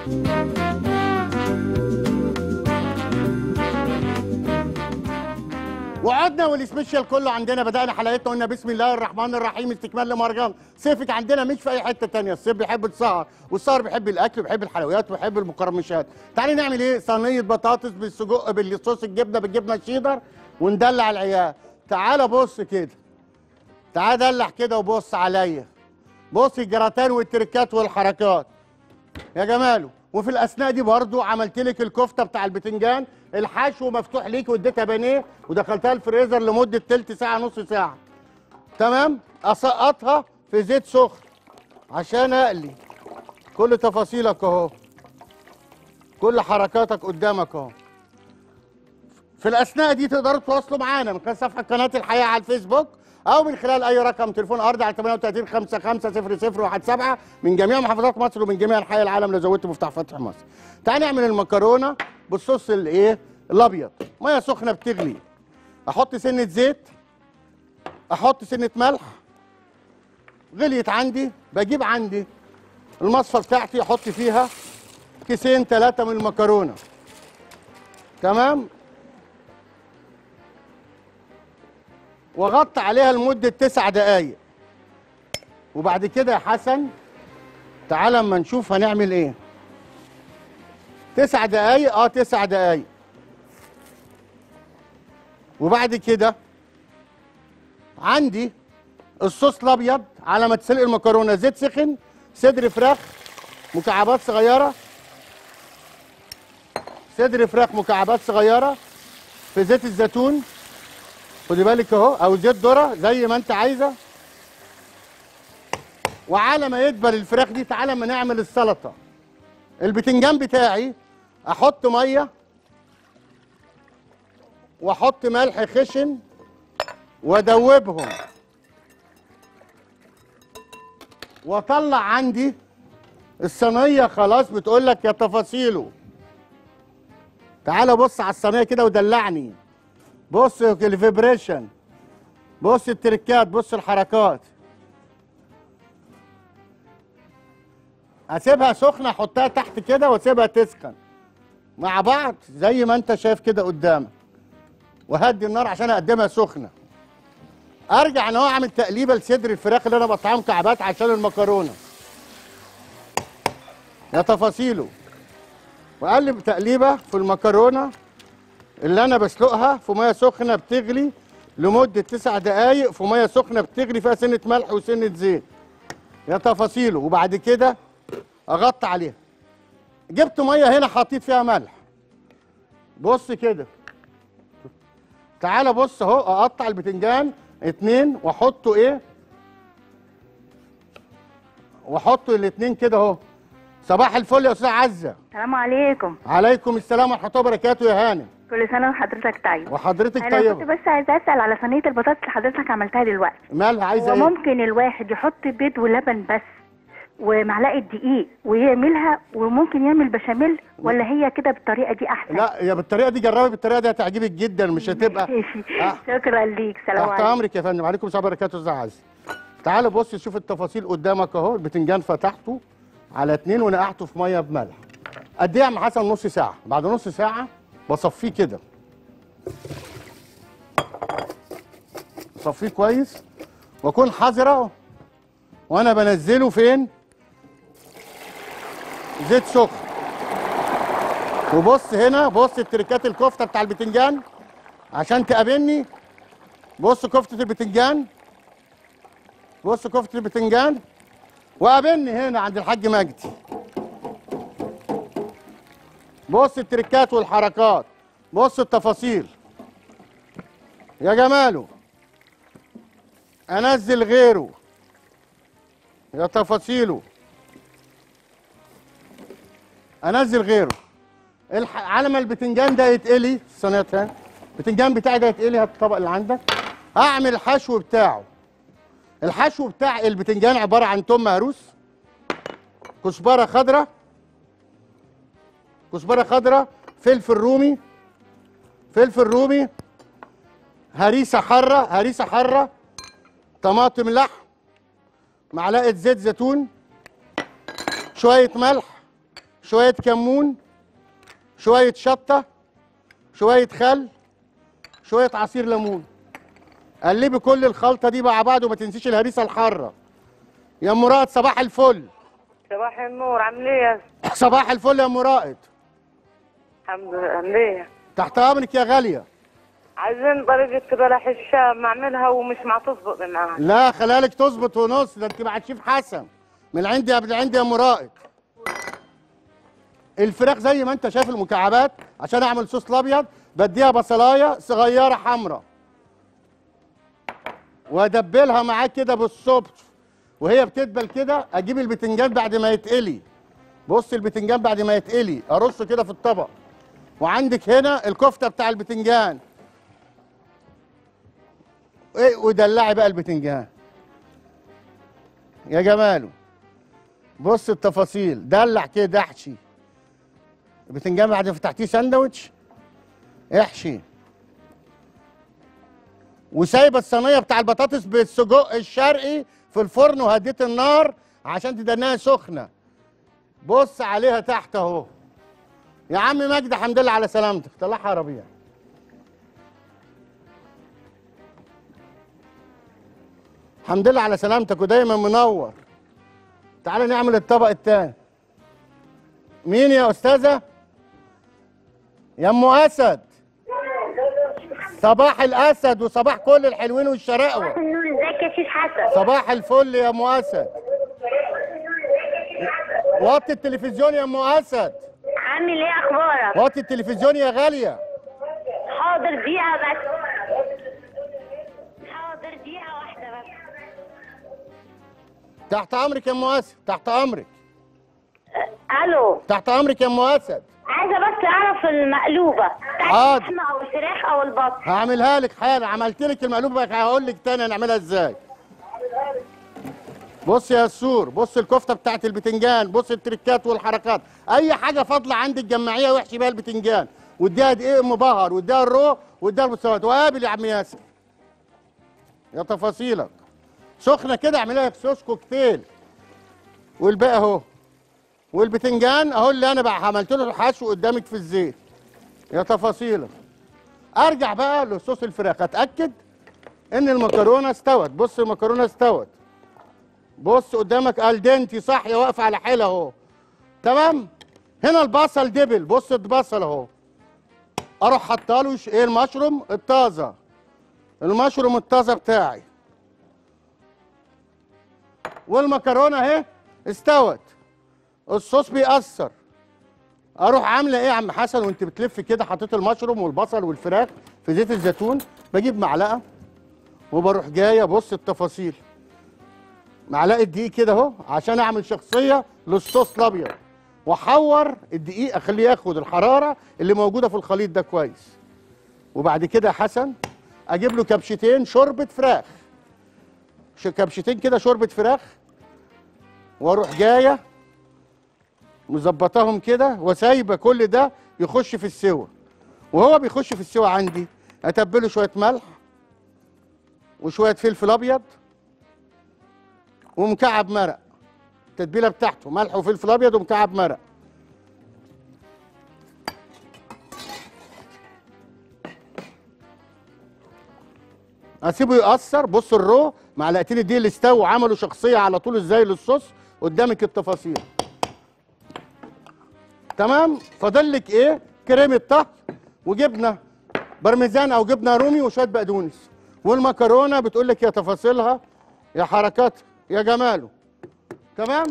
وعدنا والسبيشال كله عندنا بدأنا حلقتنا قلنا بسم الله الرحمن الرحيم استكمال لمهرجان صيفك عندنا مش في اي حته تانية الصيف بيحب السهر والسهر بيحب الاكل وبيحب الحلويات وبيحب المقرمشات تعالي نعمل ايه صينيه بطاطس بالسجق بالصوص الجبنه بالجبنه الشيدر وندلع العيال تعالى بص كده تعالى دلع كده وبص عليا بص الجراتان والتركات والحركات يا جماله وفي الاثناء دي برضو عملت لك الكفته بتاع البتنجان الحشو مفتوح ليك واديتها بانيه ودخلتها الفريزر لمده تلت ساعه نص ساعه تمام اسقطها في زيت سخن عشان اقلي كل تفاصيلك اهو كل حركاتك قدامك اهو في الاثناء دي تقدروا تتواصلوا معانا من خلال صفحه قناه الحياه على الفيسبوك او من خلال اي رقم تليفون ارضي على 38 55 00 17 من جميع محافظات مصر ومن جميع انحاء العالم لو زودت مفتاح فتح مصر. تعال نعمل المكرونه بالصوص الايه؟ الابيض. ميه سخنه بتغلي. احط سنه زيت احط سنه ملح غليت عندي بجيب عندي المصفى بتاعتي احط فيها كيسين ثلاثه من المكرونه. تمام؟ واغطي عليها لمده تسع دقايق وبعد كده يا حسن تعالى اما نشوف هنعمل ايه تسع دقايق اه تسع دقايق وبعد كده عندي الصوص الابيض على ما تسلق المكرونه زيت سخن صدر فراخ مكعبات صغيره صدر فراخ مكعبات صغيره في زيت الزيتون خدي بالك اهو او زيت ذره زي ما انت عايزه وعلى ما يدبل الفراخ دي تعالى ما نعمل السلطه البتنجان بتاعي احط ميه واحط ملح خشن وادوبهم واطلع عندي الصينيه خلاص بتقول لك يا تفاصيله تعالى بص على الصينيه كده ودلعني بص الفيبريشن بص التركات بص الحركات اسيبها سخنه احطها تحت كده واسيبها تسخن مع بعض زي ما انت شايف كده قدامك وهدي النار عشان اقدمها سخنه ارجع ان هو اعمل تقليبه لصدر الفراخ اللي انا بقطعها مكعبات عشان المكرونه يا تفاصيله واقلب تقليبه في المكرونه اللي انا بسلقها في ميه سخنه بتغلي لمده تسع دقائق في ميه سخنه بتغلي فيها سنه ملح وسنه زيت يا تفاصيله وبعد كده اغطي عليها جبت ميه هنا حطيت فيها ملح بص كده تعالى بص اهو اقطع البتنجان اتنين واحطه ايه واحطه الاتنين كده اهو صباح الفل يا استاذ عزه السلام عليكم عليكم السلام ورحمه الله وبركاته يا هانم كل سنه وحضرتك طيب وحضرتك انا كنت طيبه بس عايزه اسال على صينيه البطاطس اللي حضرتك عملتها دلوقتي مالها عايزه ايه وممكن الواحد يحط بيض ولبن بس ومعلقه دقيق ويعملها وممكن يعمل بشاميل ولا هي كده بالطريقه دي احسن لا يا بالطريقه دي جربي بالطريقه دي هتعجبك جدا مش هتبقى ماشي آه. شكرا ليك سلام تحت عليكم امرك يا فندم عليكم السلام وبركاته استاذ عز تعال بص شوف التفاصيل قدامك اهو البتنجان فتحته على اتنين ونقعته في ميه بملح قد ايه يا عم حسن نص ساعه بعد نص ساعه بصفيه كده بصفيه كويس واكون حذره وانا بنزله فين زيت سخن وبص هنا بص التركات الكفته بتاع البتنجان عشان تقابلني بص كفتة البتنجان بص كفتة البتنجان وقابلني هنا عند الحاج مجدي بص التركات والحركات بص التفاصيل يا جماله انزل غيره يا تفاصيله انزل غيره الح... على ما البتنجان ده يتقلي الصينيه تاني البتنجان بتاعي ده يتقلي هات الطبق اللي عندك اعمل الحشو بتاعه الحشو بتاع البتنجان عباره عن توم مهروس كزبره خضراء كزبره خضراء فلفل رومي فلفل رومي هريسه حاره هريسه حاره طماطم لحم معلقه زيت زيتون شويه ملح شويه كمون شويه شطه شويه خل شويه عصير ليمون قلبي كل الخلطه دي مع بعض وما تنسيش الهريسه الحاره يا ام رائد صباح الفل صباح النور عامل ايه صباح الفل يا ام رائد الحمد لله عامل ايه تحت امرك يا غاليه عايزين طريقة بلح الشام اعملها ومش مع تظبط معاها لا خلالك تظبط ونص ده انت مع الشيف حسن من عندي قبل عندي يا ام رائد الفراخ زي ما انت شايف المكعبات عشان اعمل صوص الابيض بديها بصلايه صغيره حمراء وادبلها معاك كده بالصبح وهي بتدبل كده اجيب البتنجان بعد ما يتقلي بص البتنجان بعد ما يتقلي ارصه كده في الطبق وعندك هنا الكفته بتاع البتنجان ايه ودلعي بقى البتنجان يا جماله بص التفاصيل دلع كده احشي البتنجان بعد ما فتحتيه ساندوتش احشي وسايبه الصينيه بتاع البطاطس بالسجق الشرقي في الفرن وهديت النار عشان تدناها سخنه بص عليها تحت اهو يا عم مجدي الحمد لله على سلامتك طلعها يا ربيع الحمد لله على سلامتك ودايما منور تعالى نعمل الطبق التاني مين يا استاذه يا ام اسد صباح الاسد وصباح كل الحلوين والشراقوه ازيك يا شيخ حسن صباح الفل يا ام اسد وطي التلفزيون يا ام اسد عامل ايه اخبارك وطي التلفزيون يا غاليه حاضر دقيقه بس حاضر دقيقه واحده بس تحت امرك يا ام اسد تحت امرك الو تحت امرك يا ام اسد عايزه بس اعرف المقلوبه بتاعت حاضر. اللحمه او الفراخ او البط هعملها لك حالا عملت لك المقلوبه هقول لك تاني هنعملها ازاي بص يا سور بص الكفته بتاعت البتنجان بص التريكات والحركات اي حاجه فاضله عندك جمعيها واحشي بيها البتنجان واديها دقيق مبهر واديها الرو واديها المستويات وقابل يا عم ياسر يا تفاصيلك سخنه كده اعملها صوص كوكتيل والباقي اهو والبتنجان اهو اللي انا بقى عملت له الحشو قدامك في الزيت يا تفاصيلك ارجع بقى لصوص الفراخ اتاكد ان المكرونه استوت بص المكرونه استوت بص قدامك الدنتي صح يا واقفه على حيلها اهو تمام هنا البصل دبل بص البصل اهو اروح حاطه له ش- ايه المشروم الطازه المشروم الطازه بتاعي والمكرونه اهي استوت الصوص بيأثر اروح عامله ايه يا عم حسن وانت بتلف كده حطيت المشروم والبصل والفراخ في زيت الزيتون بجيب معلقه وبروح جايه بص التفاصيل معلقه دقيق كده اهو عشان اعمل شخصيه للصوص الابيض واحور الدقيق اخليه ياخد الحراره اللي موجوده في الخليط ده كويس وبعد كده يا حسن اجيب له كبشتين شوربه فراخ ش- كبشتين كده شوربه فراخ واروح جايه مظبطاهم كده وسايبه كل ده يخش في السوا وهو بيخش في السوا عندي اتبله شويه ملح وشويه فلفل ابيض ومكعب مرق التتبيله بتاعته ملح وفلفل ابيض ومكعب مرق اسيبه يأثر بص الرو معلقتين الدقيق اللي استووا وعملوا شخصيه على طول ازاي للصوص قدامك التفاصيل تمام فاضل لك ايه كريمه طهي وجبنه برمجان او جبنه رومي وشويه بقدونس والمكرونه بتقول لك يا تفاصيلها يا حركاتها يا جماله تمام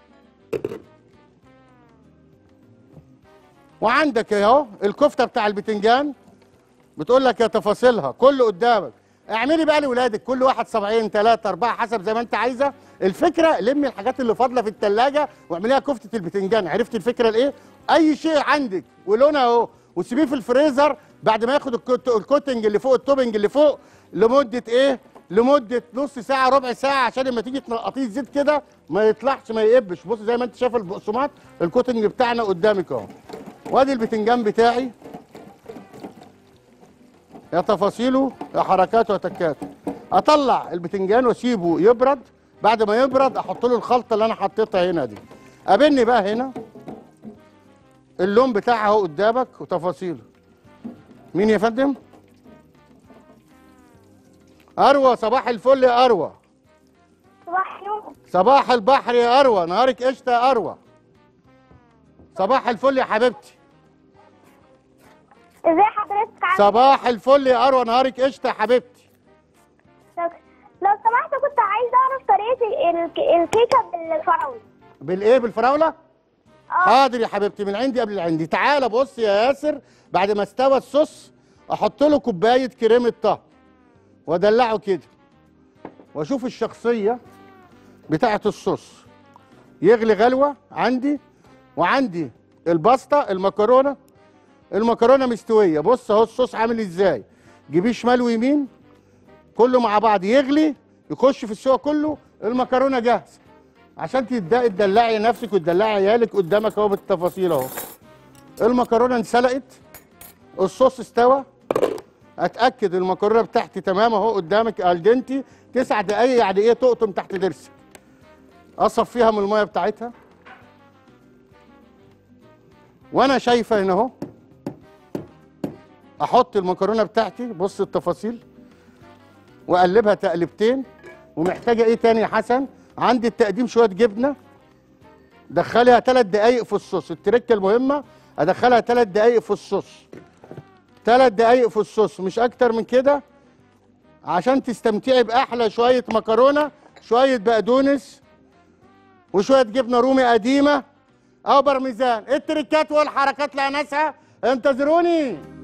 وعندك اهو الكفته بتاع البتنجان بتقول لك يا تفاصيلها كله قدامك اعملي بقى لاولادك كل واحد صبعين ثلاثة أربعة حسب زي ما أنت عايزة الفكرة لمي الحاجات اللي فاضلة في التلاجة واعمليها كفتة البتنجان عرفت الفكرة الإيه؟ أي شيء عندك ولونها أهو وسيبيه في الفريزر بعد ما ياخد الكوت- الكوتنج اللي فوق التوبنج اللي فوق لمدة إيه؟ لمدة نص ساعة ربع ساعة عشان لما تيجي تنقطيه الزيت كده ما يطلعش ما يقبش بص زي ما أنت شايف البقسماط الكوتنج بتاعنا قدامك أهو وادي البتنجان بتاعي يا تفاصيله يا حركاته يا تكاته اطلع البتنجان واسيبه يبرد بعد ما يبرد احط له الخلطه اللي انا حطيتها هنا دي قابلني بقى هنا اللون بتاعها اهو قدامك وتفاصيله مين يا فندم اروى صباح الفل يا اروى صباح النور صباح البحر يا اروى نهارك قشطه يا اروى صباح الفل يا حبيبتي ازي حضرتك عامل صباح الفل يا اروى نهارك قشطه يا حبيبتي لو سمحت كنت عايز اعرف طريقه الك- الكيكه بالفراوله بالايه بالفراوله اه حاضر يا حبيبتي من عندي قبل عندي تعالى بص يا ياسر بعد ما استوى الصوص احط له كوبايه كريمه طهي وادلعه كده واشوف الشخصيه بتاعه الصوص يغلي غلوه عندي وعندي الباستا المكرونه المكرونه مستويه بص اهو الصوص عامل ازاي جيبيه شمال ويمين كله مع بعض يغلي يخش في السوا كله المكرونه جاهزه عشان تبداي تدلعي نفسك وتدلعي عيالك قدامك اهو بالتفاصيل اهو المكرونه انسلقت الصوص استوى اتاكد المكرونه بتاعتي تمام اهو قدامك الدنتي تسع دقايق يعني ايه تقطم تحت ضرسك اصفيها من الميه بتاعتها وانا شايفه هنا اهو احط المكرونه بتاعتي بص التفاصيل واقلبها تقلبتين ومحتاجه ايه تاني يا حسن عندي التقديم شويه جبنه دخلها ثلاث دقايق في الصوص التركه المهمه ادخلها ثلاث دقايق في الصوص ثلاث دقايق في الصوص مش اكتر من كده عشان تستمتعي باحلى شويه مكرونه شويه بقدونس وشويه جبنه رومي قديمه او برميزان التركات والحركات لا ناسها انتظروني